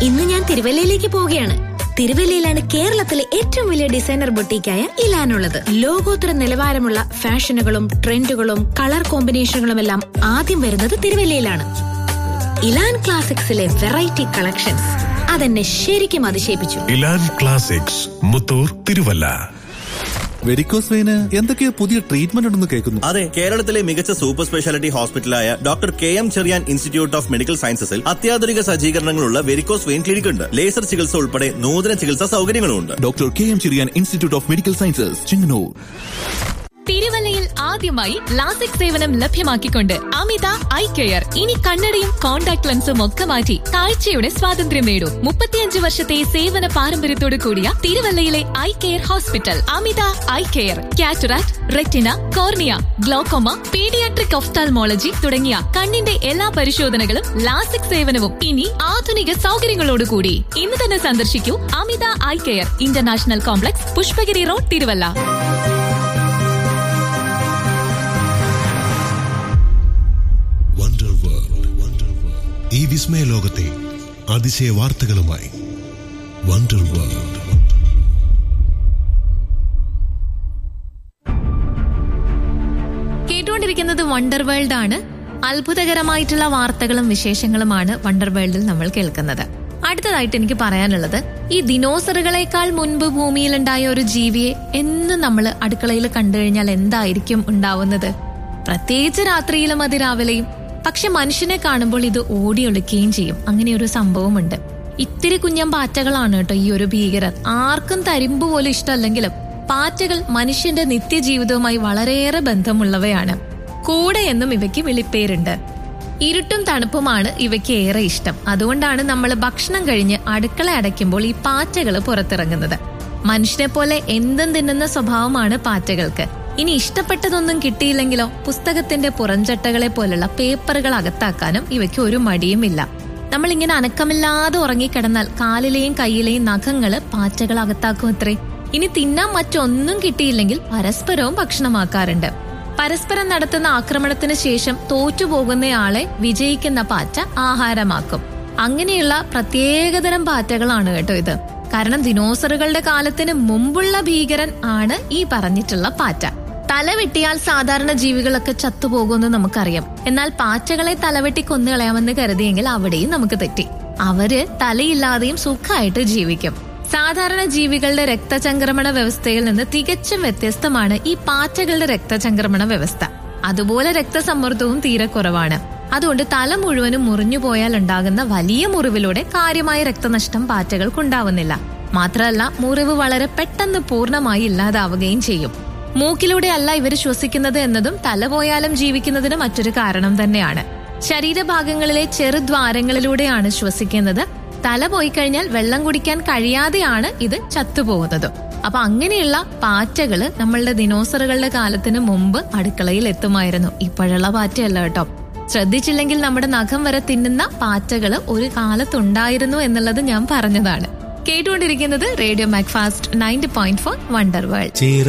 ഇന്ന് ഞാൻ തിരുവല്ലയിലേക്ക് പോവുകയാണ് തിരുവല്ലയിലാണ് കേരളത്തിലെ ഏറ്റവും വലിയ ഡിസൈനർ ബൊട്ടീക്കായ ഇലാനുള്ളത് ലോകോത്തര നിലവാരമുള്ള ഫാഷനുകളും ട്രെൻഡുകളും കളർ കോമ്പിനേഷനുകളും എല്ലാം ആദ്യം വരുന്നത് തിരുവല്ലയിലാണ് ഇലാൻ ക്ലാസിക്സിലെ വെറൈറ്റി കളക്ഷൻസ് അതെന്നെ ശരിക്കും അതിശയിപ്പിച്ചു Elan classics Muthoor Thiruvalla varicose vein എന്തൊക്കെയോ പുതിയ ട്രീറ്റ്മെന്റ് ഉണ്ടെന്ന് കേൾക്കുന്നു അതെ കേരളത്തിലെ മികച്ച സൂപ്പർ സ്പെഷ്യാലിറ്റി ഹോസ്പിറ്റലായ doctor K M Cherian institute of medical സയൻസസിൽ അത്യാധുനിക സജ്ജീകരണങ്ങളുള്ള വെരിക്കോസ് വെയിൻ ക്ലിനിക് ഉണ്ട് ലേസർ ചികിത്സ ഉൾപ്പെടെ നൂതന ചികിത്സാ സൗകര്യങ്ങളുണ്ട് doctor K M Cherian institute of medical sciences Chengannur തിരുവല്ലയിൽ ആദ്യമായി ലാസിക് സേവനം ലഭ്യമാക്കിക്കൊണ്ട് അമിത ഐ കെയർ ഇനി കണ്ണടയും കോൺടാക്ട് ലെൻസും ഒക്കെ മാറ്റി കാഴ്ചയുടെ സ്വാതന്ത്ര്യം നേടൂ മുപ്പത്തിയഞ്ച് വർഷത്തെ സേവന പാരമ്പര്യത്തോടു കൂടിയ തിരുവല്ലയിലെ eye care hospital Amita eye care cataract retina cornea glaucoma paediatric ophthalmology തുടങ്ങിയ കണ്ണിന്റെ എല്ലാ പരിശോധനകളും ലാസിക് സേവനവും ഇനി ആധുനിക സൗകര്യങ്ങളോടുകൂടി ഇന്ന് തന്നെ സന്ദർശിക്കൂ Amita eye care international complex Pushpagiri road Thiruvalla wonder world ഈ വിസ്മയ ലോകത്തെ അതിശയ വാർത്തകളുമായി വണ്ടർ വേൾഡ് കേട്ടുകൊണ്ടിരിക്കുന്നത് വണ്ടർ വേൾഡ് ആണ് അത്ഭുതകരമായിട്ടുള്ള വാർത്തകളും വിശേഷങ്ങളുമാണ് വണ്ടർ വേൾഡിൽ നമ്മൾ കേൾക്കുന്നത് അടുത്തതായിട്ട് എനിക്ക് പറയാനുള്ളത് ഈ ദിനോസറുകളെക്കാൾ മുൻപ് ഭൂമിയിലുണ്ടായ ഒരു ജീവിയെ എന്നും നമ്മൾ അടുക്കളയിൽ കണ്ടു കഴിഞ്ഞാൽ എന്തായിരിക്കും ഉണ്ടാവുന്നത് പ്രത്യേകിച്ച് രാത്രിയിലും അതിരാവിലെയും പക്ഷെ മനുഷ്യനെ കാണുമ്പോൾ ഇത് ഓടിയൊളിക്കുകയും ചെയ്യും അങ്ങനെ ഒരു സംഭവമുണ്ട് ഇത്തിരി കുഞ്ഞൻ പാറ്റകളാണ് കേട്ടോ ഈ ഒരു ഭീകരർ ആർക്കും തരിമ്പ് പോലും ഇഷ്ടമല്ലെങ്കിലും പാറ്റകൾ മനുഷ്യന്റെ നിത്യജീവിതവുമായി വളരെയേറെ ബന്ധമുള്ളവയാണ് കൂടെ എന്നും ഇവയ്ക്ക് വിളിപ്പേരുണ്ട് ഇരുട്ടും തണുപ്പുമാണ് ഇവയ്ക്ക് ഏറെ ഇഷ്ടം അതുകൊണ്ടാണ് നമ്മൾ ഭക്ഷണം കഴിഞ്ഞ് അടുക്കള അടയ്ക്കുമ്പോൾ ഈ പാറ്റകൾ പുറത്തിറങ്ങുന്നത് മനുഷ്യനെ പോലെ എന്തും തിന്നുന്ന സ്വഭാവമാണ് പാറ്റകൾക്ക് ഇനി ഇഷ്ടപ്പെട്ടതൊന്നും കിട്ടിയില്ലെങ്കിലോ പുസ്തകത്തിന്റെ പുറംചട്ടകളെ പോലുള്ള പേപ്പറുകൾ അകത്താക്കാനും ഇവയ്ക്ക് ഒരു മടിയുമില്ല നമ്മൾ ഇങ്ങനെ അനക്കമില്ലാതെ ഉറങ്ങിക്കിടന്നാൽ കാലിലെയും കയ്യിലെയും നഖങ്ങള് പാറ്റകൾ അകത്താക്കും അത്രേ ഇനി തിന്നാൻ മറ്റൊന്നും കിട്ടിയില്ലെങ്കിൽ പരസ്പരവും ഭക്ഷണമാക്കാറുണ്ട് പരസ്പരം നടത്തുന്ന ആക്രമണത്തിന് ശേഷം തോറ്റുപോകുന്നയാളെ വിജയിക്കുന്ന പാറ്റ ആഹാരമാക്കും അങ്ങനെയുള്ള പ്രത്യേകതരം പാറ്റകളാണ് കേട്ടോ ഇത് കാരണം ദിനോസറുകളുടെ കാലത്തിന് മുമ്പുള്ള ഭീകരൻ ആണ് ഈ പറഞ്ഞിട്ടുള്ള പാറ്റ തല വെട്ടിയാൽ സാധാരണ ജീവികളൊക്കെ ചത്തുപോകുമെന്ന് നമുക്കറിയാം എന്നാൽ പാറ്റകളെ തലവെട്ടി കൊന്നുകളയാമെന്ന് കരുതിയെങ്കിൽ അവിടെയും നമുക്ക് തെറ്റി അവര് തലയില്ലാതെയും സുഖമായിട്ട് ജീവിക്കും സാധാരണ ജീവികളുടെ രക്തചംക്രമണ വ്യവസ്ഥയിൽ നിന്ന് തികച്ചും വ്യത്യസ്തമാണ് ഈ പാറ്റകളുടെ രക്തചംക്രമണ വ്യവസ്ഥ അതുപോലെ രക്തസമ്മർദ്ദവും തീരെ കുറവാണ് അതുകൊണ്ട് തല മുഴുവനും മുറിഞ്ഞു പോയാൽ ഉണ്ടാകുന്ന വലിയ മുറിവിലൂടെ കാര്യമായ രക്തനഷ്ടം പാറ്റകൾക്കുണ്ടാവുന്നില്ല മാത്രമല്ല മുറിവ് വളരെ പെട്ടെന്ന് പൂർണ്ണമായി ഇല്ലാതാവുകയും ചെയ്യും മൂക്കിലൂടെ അല്ല ഇവർ ശ്വസിക്കുന്നത് എന്നതും തല പോയാലും ജീവിക്കുന്നതിന് മറ്റൊരു കാരണം തന്നെയാണ് ശരീരഭാഗങ്ങളിലെ ചെറുദ്വാരങ്ങളിലൂടെയാണ് ശ്വസിക്കുന്നത് തല പോയി കഴിഞ്ഞാൽ വെള്ളം കുടിക്കാൻ കഴിയാതെയാണ് ഇത് ചത്തുപോകുന്നത് അപ്പൊ അങ്ങനെയുള്ള പാറ്റകള് നമ്മളുടെ ദിനോസറുകളുടെ കാലത്തിന് മുമ്പ് അടുക്കളയിൽ എത്തുമായിരുന്നു ഇപ്പോഴുള്ള പാറ്റയല്ല കേട്ടോ ശ്രദ്ധിച്ചില്ലെങ്കിൽ നമ്മുടെ നഖം വരെ തിന്നുന്ന പാറ്റകള് ഒരു കാലത്തുണ്ടായിരുന്നു എന്നുള്ളത് ഞാൻ പറഞ്ഞതാണ് കേട്ടുകൊണ്ടിരിക്കുന്നത് radio Macfast ninety point four wonder world ചേര